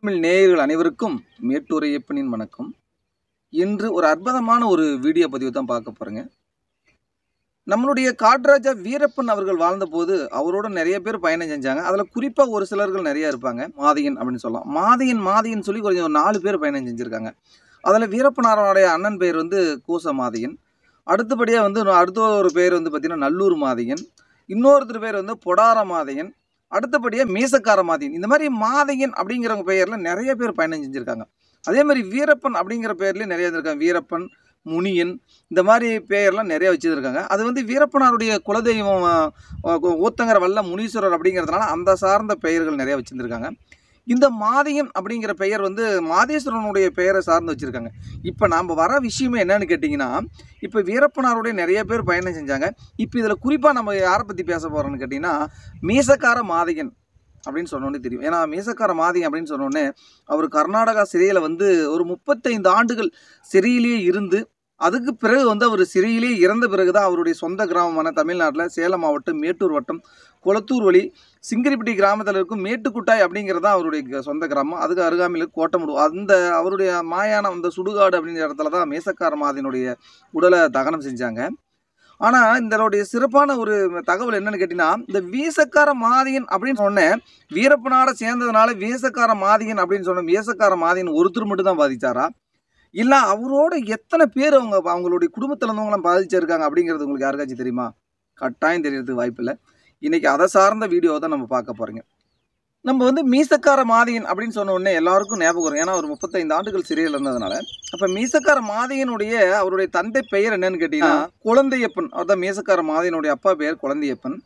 தமிழ் நேயர்கள் அனைவருக்கும் மேட்டூர் ஐயப்பனின் வணக்கம் இன்று ஒரு அற்புதமான ஒரு வீடியோ பதிவு தான் பார்க்க போகிறேங்க நம்மளுடைய காட்ராஜா வீரப்பன் அவர்கள் வாழ்ந்தபோது அவரோட நிறைய பேர் பயணம் செஞ்சாங்க அதில் குறிப்பாக ஒரு சிலர்கள் நிறைய இருப்பாங்க மாதியன் அப்படின்னு சொல்லலாம் மாதியன் மாதியன் சொல்லி கொஞ்சம் ஒரு நாலு பேர் பயணம் செஞ்சுருக்காங்க அதில் வீரப்பனாரோடைய அண்ணன் பேர் வந்து கூச மாதியன் அடுத்தபடியாக வந்து அடுத்த ஒரு பேர் வந்து பார்த்திங்கன்னா நல்லூர் மாதியன் இன்னொருத்தர் பேர் வந்து பொடார மாதையன் அடுத்தபடியாக மீசக்கார மாதையன் இந்த மாதிரி மாதையன் அப்படிங்கிறவங்க பெயரில் நிறைய பேர் பயணம் செஞ்சுருக்காங்க அதே மாதிரி வீரப்பன் அப்படிங்கிற பேர்லேயும் நிறைய இருக்காங்க வீரப்பன் முனியன் இந்த மாதிரி பெயர்லாம் நிறைய வச்சுருக்காங்க அது வந்து வீரப்பனாருடைய குலதெய்வம் அஹ், ஊத்தங்கர வல்ல முனீஸ்வரர் அப்படிங்கிறதுனால அந்த சார்ந்த பெயர்கள் நிறைய வச்சுருந்துருக்காங்க இந்த மாதியன் அப்படிங்கிற பெயர் வந்து மாதேஸ்வரனுடைய பெயரை சார்ந்து வச்சுருக்காங்க இப்போ நாம் வர விஷயமே என்னன்னு கேட்டிங்கன்னா இப்போ வீரப்பனாருடைய நிறைய பேர் பயணம் செஞ்சாங்க இப்போ இதில் குறிப்பாக நம்ம யாரை பற்றி பேச போகிறோம்னு கேட்டிங்கன்னா மீசக்கார மாதையன் அப்படின்னு சொன்னோன்னே தெரியும் ஏன்னா மீசக்கார மாதையன் அப்படின்னு சொன்னோடனே அவர் கர்நாடகா சிறையில் வந்து ஒரு முப்பத்தைந்து ஆண்டுகள் சிறையிலேயே இருந்து அதுக்கு பிறகு வந்து அவர் சிறையிலேயே இறந்த பிறகு தான் அவருடைய சொந்த கிராமமான தமிழ்நாட்டில் சேலம் மாவட்டம் மேட்டூர் வட்டம் குளத்தூர் வழி சிங்கிரிப்பட்டி கிராமத்தில் இருக்கும் மேட்டுக்குட்டாய் அப்படிங்கிறது தான் அவருடைய க- சொந்த கிராமம் அதுக்கு அருகாமையில் இருக்கு கோட்டமுடு அந்த அவருடைய மாயானம் அந்த சுடுகாடு அப்படிங்கிற இடத்துல தான் மீசக்கார மாதினுடைய உடலை தகனம் செஞ்சாங்க ஆனால் இதனுடைய சிறப்பான ஒரு தகவல் என்னன்னு கேட்டிங்கன்னா இந்த வீசக்கார மாதியன் அப்படின்னு சொன்னேன் வீரப்பனாட சேர்ந்ததுனால வீசக்கார மாதியன் அப்படின்னு சொன்ன வீசக்கார மாதியன் ஒருத்தர் மட்டும் தான் பாதிச்சாரா இல்லை அவரோட எத்தனை பேர் அவங்க அவங்களுடைய குடும்பத்தில் இருந்தவங்களாம் பாதிச்சிருக்காங்க அப்படிங்கிறது உங்களுக்கு யாருக்காச்சும் தெரியுமா கட்டாயம் தெரியறதுக்கு வாய்ப்பில்லை இன்னைக்கு அதை சார்ந்த வீடியோ தான் நம்ம பார்க்க போறீங்க நம்ம வந்து மீசக்கார மாதியன் அப்படின்னு சொன்ன உடனே எல்லாருக்கும் ஞாபகம் வரும் ஏன்னா ஒரு முப்பத்தைந்து ஆண்டுகள் சிறையில் இருந்ததுனால அப்ப மீசக்கார மாதியனுடைய அவருடைய தந்தை பெயர் என்னன்னு கேட்டீங்கன்னா குழந்தையப்பன் அவர் தான் மீசக்கார மாதியனுடைய அப்பா பெயர் குழந்தையப்பன்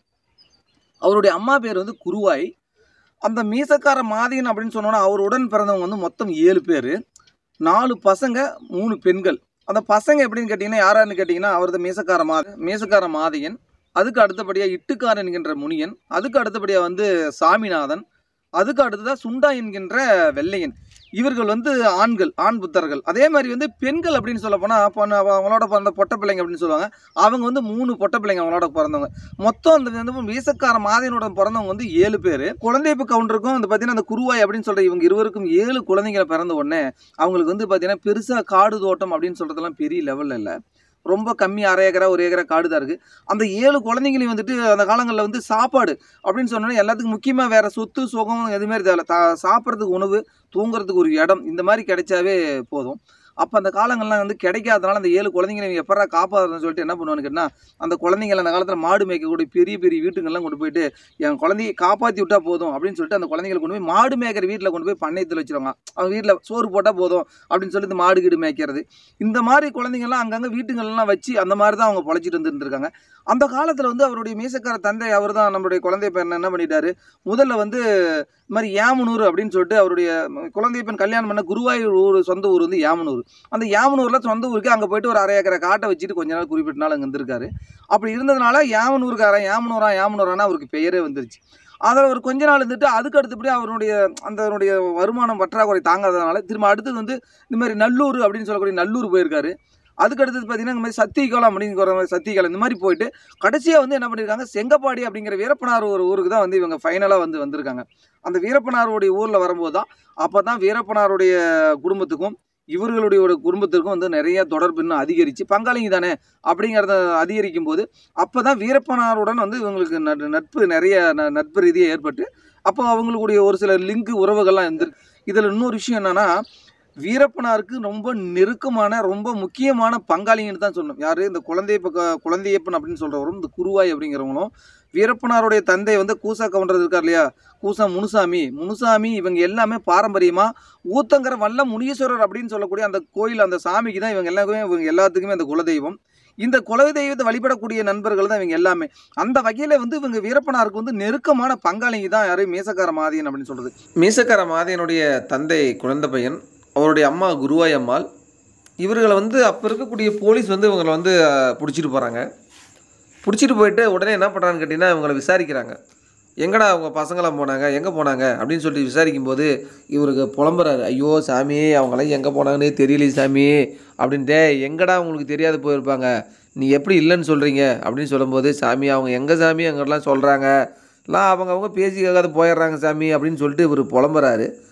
அவருடைய அம்மா பேர் வந்து குருவாய் அந்த மீசக்கார மாதியன் அப்படின்னு சொன்னோன்னா அவர் உடன் பிறந்தவங்க வந்து மொத்தம் ஏழு பேர் நாலு பசங்க மூணு பெண்கள் அந்த பசங்க எப்படின்னு கேட்டிங்கன்னா யாரான்னு கேட்டிங்கன்னா அவரது மீசக்கார மா மீசக்கார மாதியன் அதுக்கு அடுத்தபடியாக இட்டுக்காரன் என்கின்ற முனியன் அதுக்கு அடுத்தபடியாக வந்து சாமிநாதன் அதுக்கு அடுத்ததாக சுண்டா என்கின்ற வெள்ளையன் இவர்கள் வந்து ஆண்கள் ஆண் புத்தர்கள் அதே மாதிரி வந்து பெண்கள் அப்படின்னு சொல்ல போனால் பொண்ணு அவங்களோட பிறந்த பொட்ட பிள்ளைங்க அப்படின்னு சொல்லுவாங்க அவங்க வந்து மூணு பொட்ட பிள்ளைங்க அவங்களோட பிறந்தவங்க மொத்தம் அந்த வந்து வீசக்கார மாதியனோட பிறந்தவங்க வந்து ஏழு பேர் குழந்தைப்பு கவுண்டருக்கும் வந்து பார்த்தீங்கன்னா அந்த குருவாய் அப்படின்னு சொல்கிற இவங்க இருவருக்கும் ஏழு குழந்தைங்களை பிறந்த உடனே அவங்களுக்கு வந்து பார்த்தீங்கன்னா பெருசாக காடு தோட்டம் அப்படின்னு சொல்கிறதெல்லாம் பெரிய லெவலில் இல்லை ரொம்ப கம்மி அரை ஏக்கரா ஒரு ஏக்கரா காடு தான் இருக்குது அந்த ஏழு குழந்தைங்களையும் வந்துட்டு அந்த காலங்களில் வந்து சாப்பாடு அப்படின்னு சொன்னோன்னா எல்லாத்துக்கும் முக்கியமாக வேறு சொத்து சுகம் எதுவுமே தேவையில்ல தா சாப்பிட்றதுக்கு உணவு தூங்குறதுக்கு ஒரு இடம் இந்த மாதிரி கிடைச்சாவே போதும் அப்போ அந்த காலங்கள்லாம் வந்து கிடைக்காதனால அந்த ஏழு குழந்தைங்களை இவங்க எப்படா காப்பாற்றுறதுன்னு சொல்லிட்டு என்ன பண்ணுவான்னு கேட்டால் அந்த குழந்தைங்களை அந்த காலத்தில் மாடு மேய்க்கக்கூடிய பெரிய பெரிய வீட்டுங்கள்லாம் கொண்டு போயிட்டு என் குழந்தையை காப்பாற்றி விட்டா போதும் அப்படின்னு சொல்லிட்டு அந்த குழந்தைங்களை கொண்டு போய் மாடு மேய்க்கிற வீட்டில் கொண்டு போய் பண்ணையத்தில் வச்சிருவாங்க அவங்க வீட்டில் சோறு போட்டால் போதும் அப்படின்னு சொல்லி இந்த மாடு கீடு மேய்க்கிறது இந்த மாதிரி குழந்தைங்கள்லாம் அங்கங்கே வீட்டுங்கள்லாம் வச்சு அந்த மாதிரி தான் அவங்க பொழைச்சிட்டு வந்துருந்துருக்காங்க அந்த காலத்தில் வந்து அவருடைய மீசக்கார தந்தை அவர் தான் நம்மளுடைய குழந்தை பெண் என்ன பண்ணிட்டாரு முதல்ல வந்து இது மாதிரி யாமனூர் அப்படின்னு சொல்லிட்டு அவருடைய குழந்தை பெண் கல்யாணம் பண்ண குருவாயூர் ஊர் சொந்த ஊர் வந்து யாமனூர் அந்த யாமனூரில் சொந்த ஊருக்கு அங்கே போயிட்டு ஒரு அரை ஏக்கரை காட்டை வச்சுட்டு கொஞ்ச நாள் குறிப்பிட்ட நாள் அங்கே இருந்திருக்காரு அப்படி இருந்ததுனால யாமனூருக்காரன் யாமனூரா யாமனூரானா அவருக்கு பெயரே வந்துருச்சு அதில் ஒரு கொஞ்ச நாள் இருந்துட்டு அதுக்கு அடுத்தபடி அவருடைய அந்த அவருடைய வருமானம் பற்றாக்குறை தாங்காததுனால திரும்ப அடுத்தது வந்து இந்த மாதிரி நல்லூர் அப்படின்னு சொல்லக்கூடிய நல்லூர் போயிருக்காரு அதுக்கு அடுத்தது பார்த்தீங்கன்னா இந்த மாதிரி சத்தியகாலம் அப்படிங்கிற மாதிரி சத்தியகாலம் இந்த மாதிரி போயிட்டு கடைசியாக வந்து என்ன பண்ணியிருக்காங்க செங்கப்பாடி அப்படிங்கிற வீரப்பனார் ஒரு ஊருக்கு தான் வந்து இவங்க ஃபைனலாக வந்து வந்திருக்காங்க அந்த வீரப்பனாருடைய ஊரில் வரும்போது தான் அப்போ தான் வீரப்பனாருடைய குடும்பத்துக்கும் இவர்களுடைய ஒரு குடும்பத்திற்கும் வந்து நிறைய தொடர்பு இன்னும் அதிகரித்து பங்காளிங்க தானே அப்படிங்கிறத அதிகரிக்கும் போது அப்போ தான் வீரப்பனாருடன் வந்து இவங்களுக்கு நட்- நட்பு நிறைய ந- நட்பு ரீதியாக ஏற்பட்டு அப்போ அவங்களுடைய ஒரு சில லிங்க் உறவுகள்லாம் இருந்திருக்கு இதில் இன்னொரு விஷயம் என்னன்னா வீரப்பனாருக்கு ரொம்ப நெருக்கமான ரொம்ப முக்கியமான பங்காளிங்கன்னு தான் சொல்லணும் யார் இந்த குழந்தை பக்க குழந்தையப்பன் அப்படின்னு சொல்கிறவரும் இந்த குருவாய் அப்படிங்கிறவங்களும் வீரப்பனாருடைய தந்தை வந்து கூசா கவுண்டர் இருக்கார் இல்லையா கூசா முனுசாமி முனுசாமி இவங்க எல்லாமே பாரம்பரியமாக ஊத்தங்கர வல்ல முனீஸ்வரர் அப்படின்னு சொல்லக்கூடிய அந்த கோயில் அந்த சாமிக்கு தான் இவங்க எல்லாருமே இவங்க எல்லாத்துக்குமே அந்த குலதெய்வம் இந்த குலதெய்வத்தை வழிபடக்கூடிய நண்பர்கள் தான் இவங்க எல்லாமே அந்த வகையில் வந்து இவங்க வீரப்பனாருக்கு வந்து நெருக்கமான பங்காளிங்க தான் யாரும் மீசக்கார மாதியன் அப்படின்னு சொல்கிறது மீசக்கார மாதியனுடைய தந்தை குழந்தை பையன் அவருடைய அம்மா குருவாய் அம்மாள் இவர்களை வந்து அப்போ இருக்கக்கூடிய போலீஸ் வந்து இவங்களை வந்து அஹ், பிடிச்சிட்டு போகிறாங்க பிடிச்சிட்டு போயிட்டு உடனே என்ன பண்ணுறான்னு கேட்டிங்கன்னா இவங்களை விசாரிக்கிறாங்க எங்கடா அவங்க பசங்களாம் போனாங்க எங்கே போனாங்க அப்படின்னு சொல்லிட்டு விசாரிக்கும்போது இவருக்கு புலம்புறாரு ஐயோ சாமி அவங்களாம் எங்கே போனாங்கன்னே தெரியலையே சாமி அப்படின்ட்டு எங்கடா உங்களுக்கு தெரியாது போயிருப்பாங்க நீ எப்படி இல்லைன்னு சொல்கிறீங்க அப்படின்னு சொல்லும்போது சாமி அவங்க எங்கே சாமி அங்கெல்லாம் சொல்கிறாங்க எல்லாம் அவங்க அவங்க பேசி கேட்காத போயிடுறாங்க சாமி அப்படின்னு சொல்லிட்டு இவர் புலம்புறாரு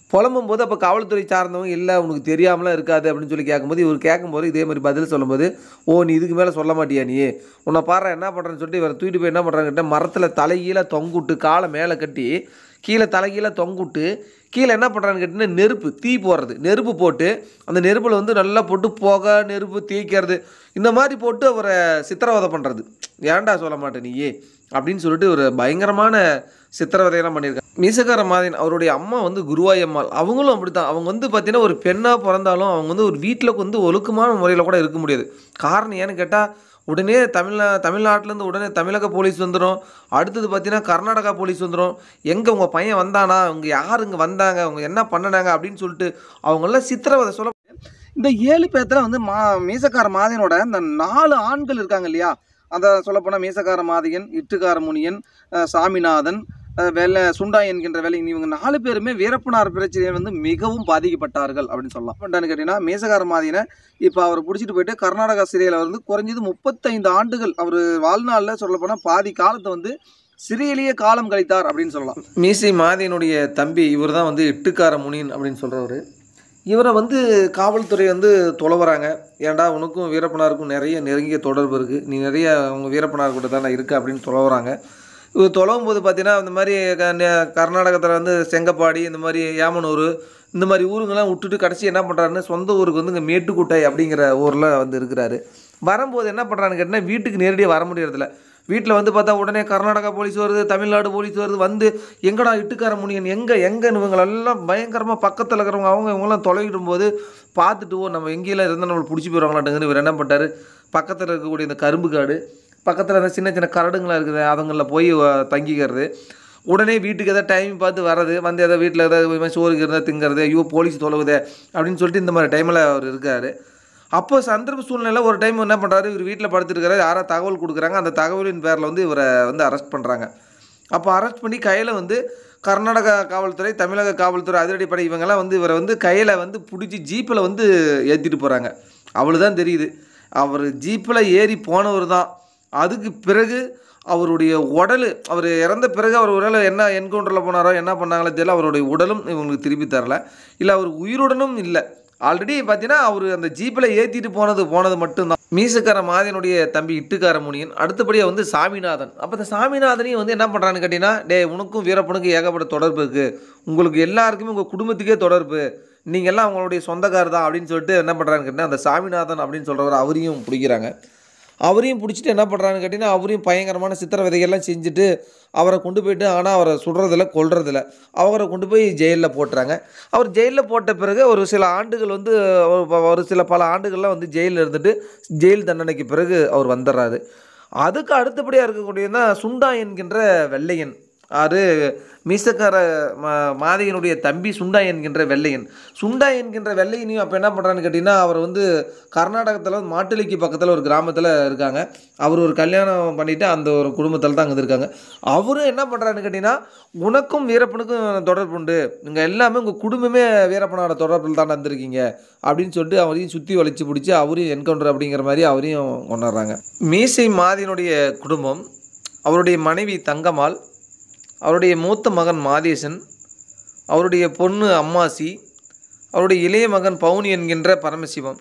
புலம்பும் போது அப்போ காவல்துறை சார்ந்தவங்க இல்லை உனக்கு தெரியாமலாம் இருக்காது அப்படின்னு சொல்லி கேட்கும்போது இவர் கேட்கும்போது இதே மாதிரி பதில் சொல்லும்போது ஓ நீ இதுக்கு மேலே சொல்ல மாட்டியா நீ உன்னை பாரு என்ன பண்ணுறேன்னு சொல்லிட்டு இவர் தூக்கிட்டு போய் என்ன பண்ணுறாங்கிட்ட மரத்தில் தலைகீழ தொங்குட்டு காலை மேலே கட்டி கீழே தலைகீழ தொங்குட்டு கீழே என்ன பண்ணுறான்னு கேட்டிங்கன்னா நெருப்பு தீ போடுறது நெருப்பு போட்டு அந்த நெருப்பில் வந்து நல்லா போட்டு புகை நெருப்பு தீக்கிறது இந்த மாதிரி போட்டு அவரை சித்திரவதை பண்ணுறது ஏன்டா சொல்ல மாட்டேன் நீயே அப்படின்னு சொல்லிட்டு ஒரு பயங்கரமான சித்திரவதையெல்லாம் பண்ணியிருக்காங்க மீசக்கார மாதின் அவருடைய அம்மா வந்து குருவாயம்மாள் அவங்களும் அப்படி தான் அவங்க வந்து பார்த்தீங்கன்னா ஒரு பெண்ணாக பிறந்தாலும் அவங்க வந்து ஒரு வீட்டில் வந்து ஒழுக்கமான முறையில் கூட இருக்க முடியாது காரணம் ஏன்னு கேட்டால் உடனே தமிழ்நா தமிழ்நாட்டிலேருந்து உடனே தமிழக போலீஸ் வந்துடும் அடுத்தது பார்த்தீங்கன்னா கர்நாடகா போலீஸ் வந்துடும் எங்கே உங்கள் பையன் வந்தானா அவங்க யார் இங்கே வந்தாங்க அவங்க என்ன பண்ணினாங்க அப்படின்னு சொல்லிட்டு அவங்களாம் சித்திரவதை சொல்ல இந்த ஏழு பேர்த்துல வந்து மா மீசக்கார மாதியனோட இந்த நாலு ஆண்கள் இருக்காங்க இல்லையா அந்த சொல்லப்போனால் மீசக்கார மாதியன் இட்டுக்கார முனியன் அஹ் சாமிநாதன் அஹ் வெள்ளை சுண்டா என்கின்ற வேலை இவங்க நாலு பேருமே வீரப்பனார் பிரச்சனையில் வந்து மிகவும் பாதிக்கப்பட்டார்கள் அப்படின்னு சொல்லலாம் பண்ணான்னு கேட்டீங்கன்னா மீசக்கார மாதியனை இப்போ அவர் பிடிச்சிட்டு போயிட்டு கர்நாடகா சிறையில் வந்து குறைஞ்சது முப்பத்தைந்து ஆண்டுகள் அவர் வாழ்நாளில் சொல்லப்போனால் பாதி காலத்தை வந்து சிறையிலேயே காலம் கழித்தார் அப்படின்னு சொல்லலாம் மீசை மாதியனுடைய தம்பி இவர் தான் வந்து எட்டுக்கார முனியன் அப்படின்னு சொல்கிறவர் இவரை வந்து காவல்துறை வந்து தொலைவராங்க ஏன்டா உனக்கும் வீரப்பனாருக்கும் நிறைய நெருங்கிய தொடர்பு இருக்குது நீ நிறைய அவங்க வீரப்பனார் கூட தானே இருக்க அப்படின்னு தொலைவராங்க இவர் தொலைவும் போது பார்த்தீங்கன்னா இந்த மாதிரி க- நெ- கர்நாடகத்தில் வந்து செங்கப்பாடி இந்த மாதிரி யாமனூர் இந்த மாதிரி ஊருங்கெல்லாம் விட்டுட்டு கடைசி என்ன பண்ணுறாருன்னு சொந்த ஊருக்கு வந்து இங்கே மேட்டுக்குட்டை அப்படிங்கிற ஊரில் வந்து இருக்கிறாரு வரும்போது என்ன பண்ணுறான்னு கேட்டிங்கன்னா வீட்டுக்கு நேரடியாக வர முடியறதில்ல வீட்டில் வந்து பார்த்தா உடனே கர்நாடகா போலீஸ் வருது தமிழ்நாடு போலீஸ் வருது வந்து எங்கடா இட்டுக்கார முனியன் எங்கே எங்கன்னு இவங்களெல்லாம் பயங்கரமாக பக்கத்தில் இருக்கிறவங்க அவங்க இவங்கெல்லாம் தொலைவிடும் போது பார்த்துட்டு ஓ நம்ம எங்கேயெல்லாம் இருந்தால் நம்மளை பிடிச்சி போயிடுவாங்களாட்டுங்கன்னு இவர் என்ன பண்ணிட்டாரு பக்கத்தில் இருக்கக்கூடிய இந்த கரும்பு காடு பக்கத்தில் அந்த சின்ன சின்ன கரடுங்களாம் இருக்குது அவங்களில் போய் அஹ், தங்கிக்கிறது உடனே வீட்டுக்கு எதாவது டைம் பார்த்து வர்றது வந்து எதாவது வீட்டில் ஏதாவது சோறுக்கு இருந்தால் திங்கிறது ஐயோ போலீஸ் தொலைவுதே அப்படின்னு சொல்லிட்டு இந்த மாதிரி டைமில் அவர் இருக்கார் அப்போ சந்தர்ப்ப சூழ்நிலை ஒரு டைம் என்ன பண்ணுறாரு இவர் வீட்டில் படுத்துருக்காரு யாரோ தகவல் கொடுக்குறாங்க அந்த தகவலின் பேரில் வந்து இவரை வந்து அரெஸ்ட் பண்ணுறாங்க அப்போ அரெஸ்ட் பண்ணி கையில் வந்து கர்நாடகா காவல்துறை தமிழக காவல்துறை அதிரடிப்படை இவங்கெல்லாம் வந்து இவரை வந்து கையில் வந்து பிடிச்சி ஜீப்பில் வந்து ஏற்றிட்டு போகிறாங்க அவளு தான் தெரியுது அவர் ஜீப்பில் ஏறி போனவர் தான் அதுக்கு பிறகு அவருடைய உடல் அவர் இறந்த பிறகு அவர் உடல் என்ன என்கவுண்டரில் போனாரோ என்ன பண்ணாங்களோ தெரியல அவருடைய உடலும் இவங்களுக்கு திருப்பி தரல இல்லை அவர் உயிருடனும் இல்லை ஆல்ரெடி பார்த்தீங்கன்னா அவர் அந்த ஜீப்பில் ஏற்றிட்டு போனது போனது மட்டும்தான் மீசக்கார மாதியனுடைய தம்பி இட்டுக்கார முனியன் அடுத்தபடியாக வந்து சாமிநாதன் அப்போ இந்த சாமிநாதனையும் வந்து என்ன பண்ணுறான்னு கேட்டிங்கன்னா டே உனக்கும் வீரப்பனுக்கும் ஏகப்பட்ட தொடர்பு இருக்குது உங்களுக்கு எல்லாருக்குமே உங்கள் குடும்பத்துக்கே தொடர்பு நீங்கள் எல்லாம் அவங்களுடைய சொந்தக்கார் தான் அப்படின்னு சொல்லிட்டு என்ன பண்ணுறான்னு கேட்டிங்கன்னா அந்த சாமிநாதன் அப்படின்னு சொல்கிறவர் அவரையும் பிடிக்கிறாங்க அவரையும் பிடிச்சிட்டு என்ன பண்ணுறான்னு கேட்டிங்கன்னா அவரையும் பயங்கரமான சித்திரவதைகள்லாம் செஞ்சுட்டு அவரை கொண்டு போயிட்டு ஆனால் அவரை சுடுறதில்ல கொல்றதில்ல அவரை கொண்டு போய் ஜெயிலில் போட்டுறாங்க அவர் ஜெயிலில் போட்ட பிறகு ஒரு சில ஆண்டுகள் வந்து ஒரு- ஒரு சில பல ஆண்டுகள்லாம் வந்து ஜெயிலில் இருந்துட்டு ஜெயில் தண்டனைக்கு பிறகு அவர் வந்துடுறாரு அதுக்கு அடுத்தபடியாக இருக்கக்கூடியது தான் சுண்டா என்கின்ற வெள்ளையன் ஆறு மீசக்கார மா மாதியனுடைய தம்பி சுண்டா என்கின்ற வெள்ளையன் சுண்டா என்கின்ற வெள்ளையனையும் அப்போ என்ன பண்ணுறான்னு கேட்டிங்கன்னா அவர் வந்து கர்நாடகத்தில் வந்து மாட்டுலிக்கு பக்கத்தில் ஒரு கிராமத்தில் இருக்காங்க அவர் ஒரு கல்யாணம் பண்ணிவிட்டு அந்த ஒரு குடும்பத்தில் தான் அங்கே இருக்காங்க அவரும் என்ன பண்ணுறான்னு கேட்டிங்கன்னா உனக்கும் வீரப்பனுக்கும் தொடர்பு உண்டு நீங்கள் எல்லாமே உங்கள் குடும்பமே வீரப்பனோட தொடர்பில் தான் வந்திருக்கீங்க அப்படின்னு சொல்லிட்டு அவரையும் சுற்றி வளைச்சு பிடிச்சி அவரையும் என்கவுண்டர் அப்படிங்கிற மாதிரி அவரையும் கொண்டாடுறாங்க மீசை மாதினுடைய குடும்பம் அவருடைய மனைவி தங்கம்மாள் அவருடைய மூத்த மகன் மாதேசன் அவருடைய பொண்ணு அம்மாசி அவருடைய இளைய மகன் பவுனி என்கின்ற பரமசிவம்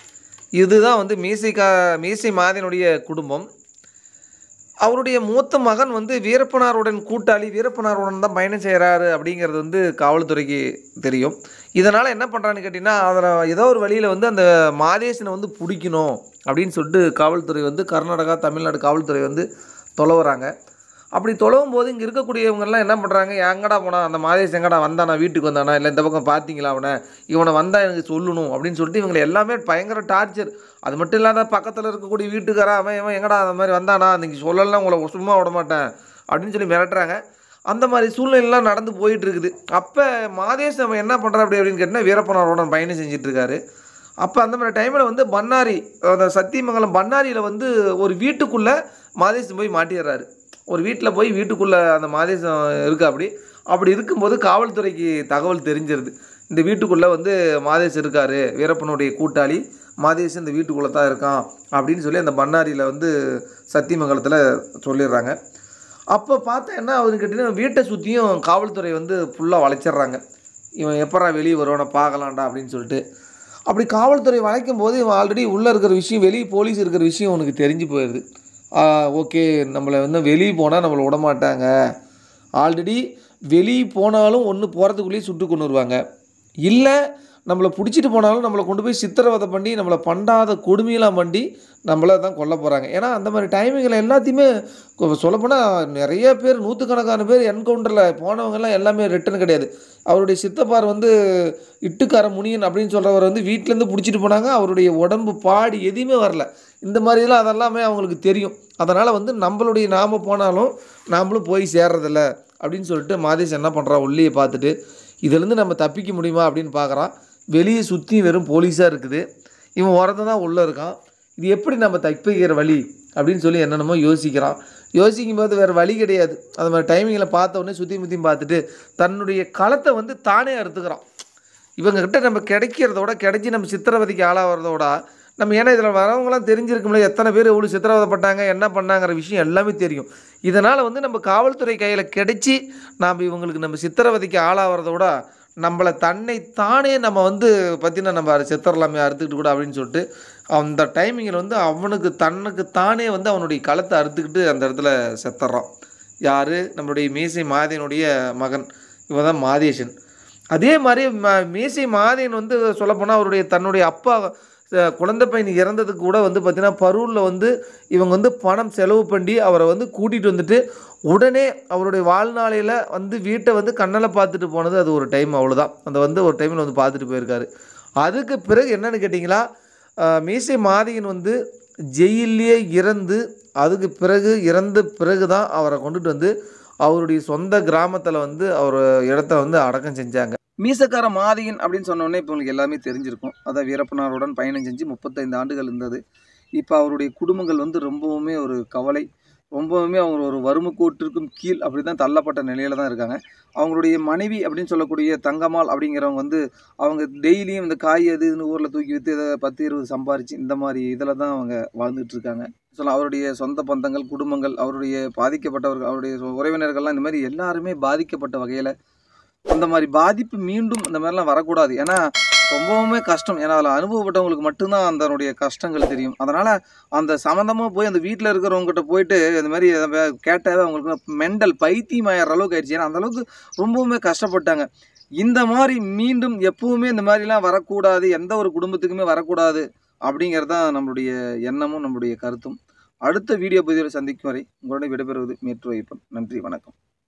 இதுதான் வந்து மீசைக்கா மீசை மாதினுடைய குடும்பம் அவருடைய மூத்த மகன் வந்து வீரப்பனாருடன் கூட்டாளி வீரப்பனாருடன் தான் பயணம் செய்கிறாரு அப்படிங்கிறது வந்து காவல்துறைக்கு தெரியும் இதனால் என்ன பண்ணுறான்னு கேட்டிங்கன்னா அதில் ஏதோ ஒரு வழியில் வந்து அந்த மாதேசனை வந்து பிடிக்கணும் அப்படின்னு சொல்லிட்டு காவல்துறை வந்து கர்நாடகா தமிழ்நாடு காவல்துறை வந்து தொலைவுறாங்க அப்படி தொலைவும் போது இங்கே இருக்கக்கூடியவங்கெல்லாம் என்ன பண்ணுறாங்க எங்கடா போனா அந்த மாதேஷ் எங்கடா வந்தானா வீட்டுக்கு வந்தானா இல்லை இந்த பக்கம் பார்த்தீங்களா அவனை இவனை வந்தால் எனக்கு சொல்லணும் அப்படின்னு சொல்லிட்டு இவங்களை எல்லாமே பயங்கர டார்ச்சர் அது மட்டும் இல்லாத பக்கத்தில் இருக்கக்கூடிய வீட்டுக்காரன் அவன் இவன் எங்கடா அந்த மாதிரி வந்தானா நீங்கள் சொல்லலாம் உங்களை சும்மா விட மாட்டேன் அப்படின்னு சொல்லி மிரட்டுறாங்க அந்த மாதிரி சூழ்நிலைலாம் நடந்து போயிட்டு இருக்குது அப்போ மாதேஷ் அவன் என்ன பண்ணுறா அப்படி அப்படின்னு கேட்டால் வீரப்பனாரோட பயணம் செஞ்சுட்டு இருக்காரு அப்போ அந்த மாதிரி டைமில் வந்து பண்ணாரி அந்த சத்தியமங்கலம் பண்ணாரியில் வந்து ஒரு வீட்டுக்குள்ளே மாதேசம் போய் மாட்டிடுறாரு ஒரு வீட்டில் போய் வீட்டுக்குள்ளே அந்த மாதேசம் இருக்கு அப்படி அப்படி இருக்கும்போது காவல்துறைக்கு தகவல் தெரிஞ்சிருது இந்த வீட்டுக்குள்ளே வந்து மாதேஷ் இருக்கார் வீரப்பனுடைய கூட்டாளி மாதேஷ் இந்த வீட்டுக்குள்ளே தான் இருக்கான் அப்படின்னு சொல்லி அந்த பண்ணாரியில் வந்து சத்தியமங்கலத்தில் சொல்லிடுறாங்க அப்போ பார்த்தா என்ன ஆகுதுன்னு கேட்டிங்கன்னா வீட்டை சுற்றியும் காவல்துறை வந்து ஃபுல்லாக வளைச்சிடுறாங்க இவன் எப்படா வெளியே வருவான பார்க்கலாம்டா அப்படின்னு சொல்லிட்டு அப்படி காவல்துறை வளைக்கும் போது இவன் ஆல்ரெடி உள்ளே இருக்கிற விஷயம் வெளியே போலீஸ் இருக்கிற விஷயம் உனக்கு தெரிஞ்சு போயிடுது ஓகே நம்மளை வந்து வெளியே போனால் நம்மளை விட மாட்டாங்க ஆல்ரெடி வெளியே போனாலும் ஒன்று போகிறதுக்குள்ளேயே சுட்டு கொண்டு வருவாங்க இல்லை நம்மளை பிடிச்சிட்டு போனாலும் நம்மளை கொண்டு போய் சித்திரவதை பண்ணி நம்மளை பண்ணாத கொடுமையெல்லாம் பண்ணி நம்மளை தான் கொல்ல போகிறாங்க ஏன்னா அந்த மாதிரி டைமிங்கில் எல்லாத்தையுமே கொ- சொல்லப்போனால் நிறைய பேர் நூற்றுக்கணக்கான பேர் என்கவுண்டரில் போனவங்கெல்லாம் எல்லாமே ரிட்டர்ன் கிடையாது அவருடைய சித்தப்பார் வந்து இட்டுக்கார முனியன் அப்படின்னு சொல்கிறவர் வந்து வீட்டிலேருந்து பிடிச்சிட்டு போனாங்க அவருடைய உடம்பு பாடி எதுவுமே வரல இந்த மாதிரிலாம் அதெல்லாமே அவங்களுக்கு தெரியும் அதனால் வந்து நம்மளுடைய நாம் போனாலும் நாமளும் போய் சேர்றதில்ல அப்படின்னு சொல்லிட்டு மாதேஷ் என்ன பண்ணுறான் உள்ளே பார்த்துட்டு இதுலேருந்து நம்ம தப்பிக்க முடியுமா அப்படின்னு பார்க்குறான் வெளியே சுற்றி வெறும் போலீஸாக இருக்குது இவன் ஒருத்தன் தான் உள்ளே இருக்கான் இது எப்படி நம்ம தப்பிக்கிற வழி அப்படின்னு சொல்லி என்னென்னமோ யோசிக்கிறான் யோசிக்கும் போது வேறு வழி கிடையாது அது மாதிரி டைமிங்கில் பார்த்த உடனே சுற்றி முற்றியும் பார்த்துட்டு தன்னுடைய களத்தை வந்து தானே அறுத்துக்கிறான் இவங்ககிட்ட நம்ம கிடைக்கிறதோட கிடைச்சி நம்ம சித்திரவதைக்கு ஆளாகிறதோட நம்ம ஏன்னா இதில் வரவங்களாம் தெரிஞ்சிருக்கும்ல எத்தனை பேர் எவ்வளோ சித்திரவதைப்பட்டாங்க என்ன பண்ணாங்கிற விஷயம் எல்லாமே தெரியும் இதனால் வந்து நம்ம காவல்துறை கையில் கிடைச்சி நாம் இவங்களுக்கு நம்ம சித்திரவதைக்கு ஆளாகிறதோட நம்மளை தன்னை தானே நம்ம வந்து பற்றின நம்ம அதை செத்துறலாமே அறுத்துக்கிட்டு கூட அப்படின்னு சொல்லிட்டு அந்த டைமிங்கில் வந்து அவனுக்கு தன்னுக்கு தானே வந்து அவனுடைய களத்தை அறுத்துக்கிட்டு அந்த இடத்துல செத்துறான் யார் நம்மளுடைய மீசை மாதேனுடைய மகன் இவன் தான் மாதேஷன் அதே மாதிரி ம மீசை மாதேன் வந்து சொல்லப்போனால் அவருடைய தன்னுடைய அப்பா அஹ், குழந்தை பையன் இறந்ததுக்கு கூட வந்து பார்த்தீங்கன்னா பரூரில் வந்து இவங்க வந்து பணம் செலவு பண்ணி அவரை வந்து கூட்டிகிட்டு வந்துட்டு உடனே அவருடைய வாழ்நாளையில் வந்து வீட்டை வந்து கண்ணால் பார்த்துட்டு போனது அது ஒரு டைம் அவ்வளோதான் அந்த வந்து ஒரு டைமில் வந்து பார்த்துட்டு போயிருக்காரு அதுக்கு பிறகு என்னன்னு கேட்டிங்களா அஹ், மீசை மாதியன் வந்து ஜெயிலே இறந்து அதுக்கு பிறகு இறந்த பிறகு தான் அவரை கொண்டுட்டு வந்து அவருடைய சொந்த கிராமத்தில் வந்து அவர் இடத்த வந்து அடக்கம் செஞ்சாங்க மீசக்கார மாதியன் அப்படின்னு சொன்ன உடனே இப்போ உங்களுக்கு எல்லாமே தெரிஞ்சிருக்கும் அதான் வீரப்பனாருடன் பயணம் செஞ்சு முப்பத்தைந்து ஆண்டுகள் இருந்தது இப்போ அவருடைய குடும்பங்கள் வந்து ரொம்பவுமே ஒரு கவலை ரொம்பவுமே அவங்க ஒரு வறுமை கோட்டிற்கும் கீழ் அப்படி தான் தள்ளப்பட்ட நிலையில தான் இருக்காங்க அவங்களுடைய மனைவி அப்படின்னு சொல்லக்கூடிய தங்கம்மாள் அப்படிங்கிறவங்க வந்து அவங்க டெய்லியும் இந்த காய் அது இதுன்னு ஊரில் தூக்கி விற்று இதை பத்து இருபது சம்பாரிச்சு இந்த மாதிரி இதில் தான் அவங்க வாழ்ந்துட்டு இருக்காங்க சொல்ல அவருடைய சொந்த பந்தங்கள் குடும்பங்கள் அவருடைய பாதிக்கப்பட்டவர்கள் அவருடைய உறவினர்கள்லாம் இந்த மாதிரி எல்லாருமே பாதிக்கப்பட்ட வகையில் அந்த மாதிரி பாதிப்பு மீண்டும் இந்த மாதிரிலாம் வரக்கூடாது ஏன்னா ரொம்பவுமே கஷ்டம் ஏன்னா அதில் அனுபவப்பட்டவங்களுக்கு மட்டும்தான் அதனுடைய கஷ்டங்கள் தெரியும் அதனால் அந்த சம்மந்தமாக போய் அந்த வீட்டில் இருக்கிறவங்ககிட்ட போயிட்டு இந்த மாதிரி கேட்டாவே அவங்களுக்கு மெண்டல் பைத்தியம் ஆயிடுற அளவுக்கு ஆயிடுச்சு ஏன்னா அந்த அளவுக்கு ரொம்பவுமே கஷ்டப்பட்டாங்க இந்த மாதிரி மீண்டும் எப்பவுமே இந்த மாதிரிலாம் வரக்கூடாது எந்த ஒரு குடும்பத்துக்குமே வரக்கூடாது அப்படிங்கிறது தான் நம்மளுடைய எண்ணமும் நம்மளுடைய கருத்தும் அடுத்த வீடியோ பதிவில் சந்திக்கும் வரை உங்களுடன் விடைபெறுவது மேற்று வைப்பன் நன்றி வணக்கம்